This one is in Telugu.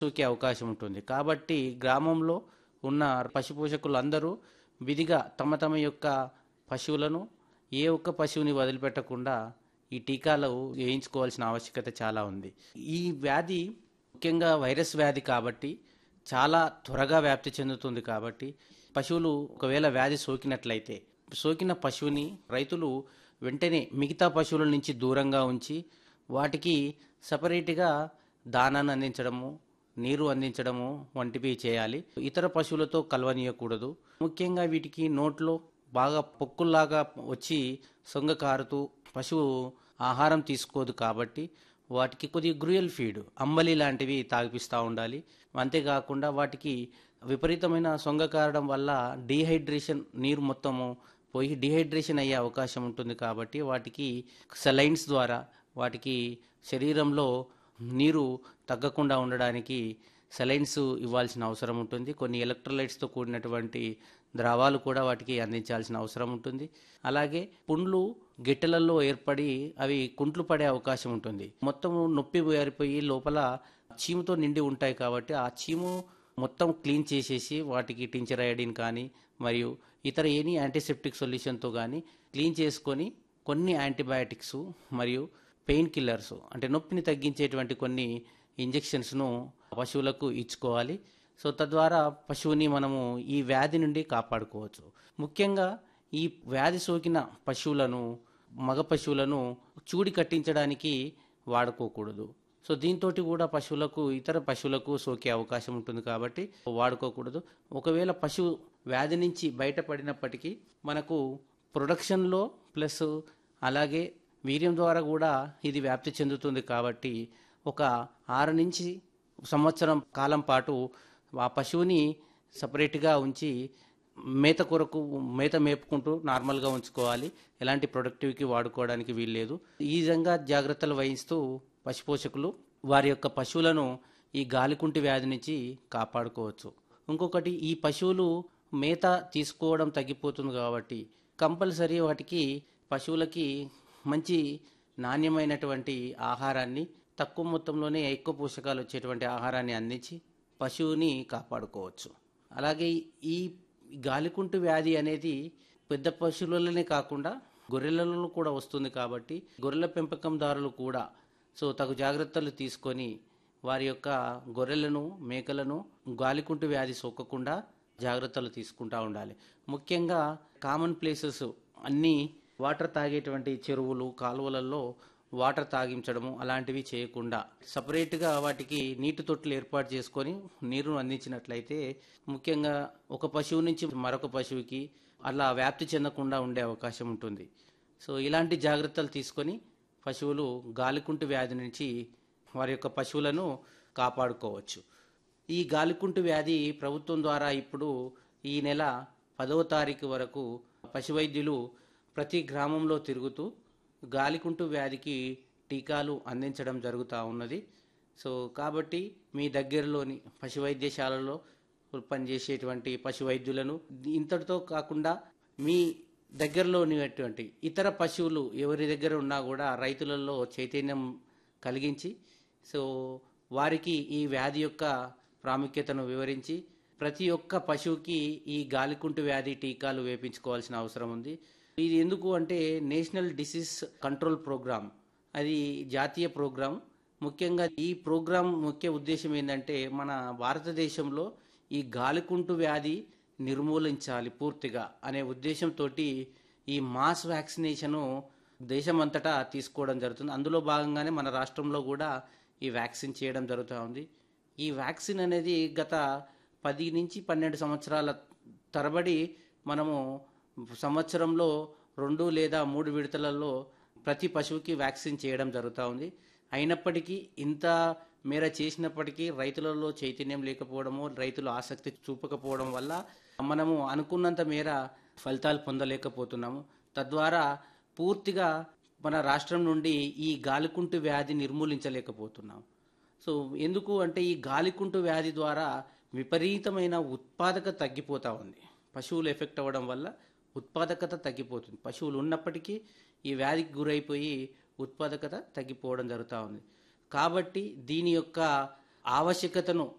సోకే అవకాశం ఉంటుంది కాబట్టి గ్రామంలో ఉన్న పశు పోషకులు అందరూ విధిగా తమ తమ యొక్క పశువులను ఏ ఒక్క పశువుని వదిలిపెట్టకుండా ఈ టీకాలు వేయించుకోవాల్సిన ఆవశ్యకత చాలా ఉంది ఈ వ్యాధి ముఖ్యంగా వైరస్ వ్యాధి కాబట్టి చాలా త్వరగా వ్యాప్తి చెందుతుంది కాబట్టి పశువులు ఒకవేళ వ్యాధి సోకినట్లయితే సోకిన పశువుని రైతులు వెంటనే మిగతా పశువుల నుంచి దూరంగా ఉంచి వాటికి సపరేట్గా దానాన్ని అందించడము నీరు అందించడము వంటివి చేయాలి ఇతర పశువులతో కలవనీయకూడదు ముఖ్యంగా వీటికి నోట్లో బాగా పొక్కుల్లాగా వచ్చి సొంగ కారుతూ పశువు ఆహారం తీసుకోదు కాబట్టి వాటికి కొద్దిగా గ్రూయల్ ఫీడ్ అంబలి లాంటివి తాగిపిస్తూ ఉండాలి అంతేకాకుండా వాటికి విపరీతమైన సొంగ కారడం వల్ల డీహైడ్రేషన్ నీరు మొత్తము పోయి డిహైడ్రేషన్ అయ్యే అవకాశం ఉంటుంది కాబట్టి వాటికి సెలైన్స్ ద్వారా వాటికి శరీరంలో నీరు తగ్గకుండా ఉండడానికి సెలైన్స్ ఇవ్వాల్సిన అవసరం ఉంటుంది కొన్ని ఎలక్ట్రోలైట్స్తో కూడినటువంటి ద్రవాలు కూడా వాటికి అందించాల్సిన అవసరం ఉంటుంది అలాగే పుండ్లు గిట్టెలలో ఏర్పడి అవి కుంట్లు పడే అవకాశం ఉంటుంది మొత్తం నొప్పి ఏరిపోయి లోపల చీముతో నిండి ఉంటాయి కాబట్టి ఆ చీము మొత్తం క్లీన్ చేసేసి వాటికి టించర్ అయోడిన్ కానీ మరియు ఇతర ఎనీ యాంటీసెప్టిక్ సొల్యూషన్తో కానీ క్లీన్ చేసుకొని కొన్ని యాంటీబయాటిక్స్ మరియు పెయిన్ కిల్లర్స్ అంటే నొప్పిని తగ్గించేటువంటి కొన్ని ఇంజెక్షన్స్ను పశువులకు ఇచ్చుకోవాలి సో తద్వారా పశువుని మనము ఈ వ్యాధి నుండి కాపాడుకోవచ్చు ముఖ్యంగా ఈ వ్యాధి సోకిన పశువులను మగ పశువులను చూడి కట్టించడానికి వాడుకోకూడదు సో దీంతో కూడా పశువులకు ఇతర పశువులకు సోకే అవకాశం ఉంటుంది కాబట్టి వాడుకోకూడదు ఒకవేళ పశువు వ్యాధి నుంచి బయటపడినప్పటికీ మనకు ప్రొడక్షన్లో ప్లస్ అలాగే వీర్యం ద్వారా కూడా ఇది వ్యాప్తి చెందుతుంది కాబట్టి ఒక ఆరు నుంచి సంవత్సరం కాలం పాటు ఆ పశువుని సపరేట్గా ఉంచి మేత కొరకు మేత మేపుకుంటూ నార్మల్గా ఉంచుకోవాలి ఎలాంటి ప్రొడక్టివ్కి వాడుకోవడానికి వీల్లేదు ఈ విధంగా జాగ్రత్తలు వహిస్తూ పశుపోషకులు వారి యొక్క పశువులను ఈ గాలికుంటి వ్యాధి నుంచి కాపాడుకోవచ్చు ఇంకొకటి ఈ పశువులు మేత తీసుకోవడం తగ్గిపోతుంది కాబట్టి కంపల్సరీ వాటికి పశువులకి మంచి నాణ్యమైనటువంటి ఆహారాన్ని తక్కువ మొత్తంలోనే ఎక్కువ పోషకాలు వచ్చేటువంటి ఆహారాన్ని అందించి పశువుని కాపాడుకోవచ్చు అలాగే ఈ గాలికుంటు వ్యాధి అనేది పెద్ద పశువులలోనే కాకుండా గొర్రెలలో కూడా వస్తుంది కాబట్టి గొర్రెల పెంపకందారులు కూడా సో తగు జాగ్రత్తలు తీసుకొని వారి యొక్క గొర్రెలను మేకలను గాలికుంటు వ్యాధి సోకకుండా జాగ్రత్తలు తీసుకుంటూ ఉండాలి ముఖ్యంగా కామన్ ప్లేసెస్ అన్నీ వాటర్ తాగేటువంటి చెరువులు కాలువలలో వాటర్ తాగించడము అలాంటివి చేయకుండా సపరేట్గా వాటికి నీటి తొట్లు ఏర్పాటు చేసుకొని నీరును అందించినట్లయితే ముఖ్యంగా ఒక పశువు నుంచి మరొక పశువుకి అలా వ్యాప్తి చెందకుండా ఉండే అవకాశం ఉంటుంది సో ఇలాంటి జాగ్రత్తలు తీసుకొని పశువులు గాలికుంటు వ్యాధి నుంచి వారి యొక్క పశువులను కాపాడుకోవచ్చు ఈ గాలికుంటు వ్యాధి ప్రభుత్వం ద్వారా ఇప్పుడు ఈ నెల పదవ తారీఖు వరకు పశువైద్యులు ప్రతి గ్రామంలో తిరుగుతూ గాలికుంటు వ్యాధికి టీకాలు అందించడం జరుగుతూ ఉన్నది సో కాబట్టి మీ దగ్గరలోని పశు వైద్యశాలలో పనిచేసేటువంటి పశు వైద్యులను ఇంతటితో కాకుండా మీ దగ్గరలోనిటువంటి ఇతర పశువులు ఎవరి దగ్గర ఉన్నా కూడా రైతులలో చైతన్యం కలిగించి సో వారికి ఈ వ్యాధి యొక్క ప్రాముఖ్యతను వివరించి ప్రతి ఒక్క పశువుకి ఈ గాలికుంటు వ్యాధి టీకాలు వేపించుకోవాల్సిన అవసరం ఉంది ఇది ఎందుకు అంటే నేషనల్ డిసీజ్ కంట్రోల్ ప్రోగ్రామ్ అది జాతీయ ప్రోగ్రాం ముఖ్యంగా ఈ ప్రోగ్రాం ముఖ్య ఉద్దేశం ఏంటంటే మన భారతదేశంలో ఈ గాలికుంటు వ్యాధి నిర్మూలించాలి పూర్తిగా అనే ఉద్దేశంతో ఈ మాస్ వ్యాక్సినేషను దేశమంతటా తీసుకోవడం జరుగుతుంది అందులో భాగంగానే మన రాష్ట్రంలో కూడా ఈ వ్యాక్సిన్ చేయడం జరుగుతూ ఉంది ఈ వ్యాక్సిన్ అనేది గత పది నుంచి పన్నెండు సంవత్సరాల తరబడి మనము సంవత్సరంలో రెండు లేదా మూడు విడతలలో ప్రతి పశువుకి వ్యాక్సిన్ చేయడం జరుగుతూ ఉంది అయినప్పటికీ ఇంత మేర చేసినప్పటికీ రైతులలో చైతన్యం లేకపోవడము రైతులు ఆసక్తి చూపకపోవడం వల్ల మనము అనుకున్నంత మేర ఫలితాలు పొందలేకపోతున్నాము తద్వారా పూర్తిగా మన రాష్ట్రం నుండి ఈ గాలికుంటు వ్యాధి నిర్మూలించలేకపోతున్నాం సో ఎందుకు అంటే ఈ గాలికుంటు వ్యాధి ద్వారా విపరీతమైన ఉత్పాదకత తగ్గిపోతూ ఉంది పశువులు ఎఫెక్ట్ అవ్వడం వల్ల ఉత్పాదకత తగ్గిపోతుంది పశువులు ఉన్నప్పటికీ ఈ వ్యాధికి గురైపోయి ఉత్పాదకత తగ్గిపోవడం జరుగుతూ ఉంది కాబట్టి దీని యొక్క ఆవశ్యకతను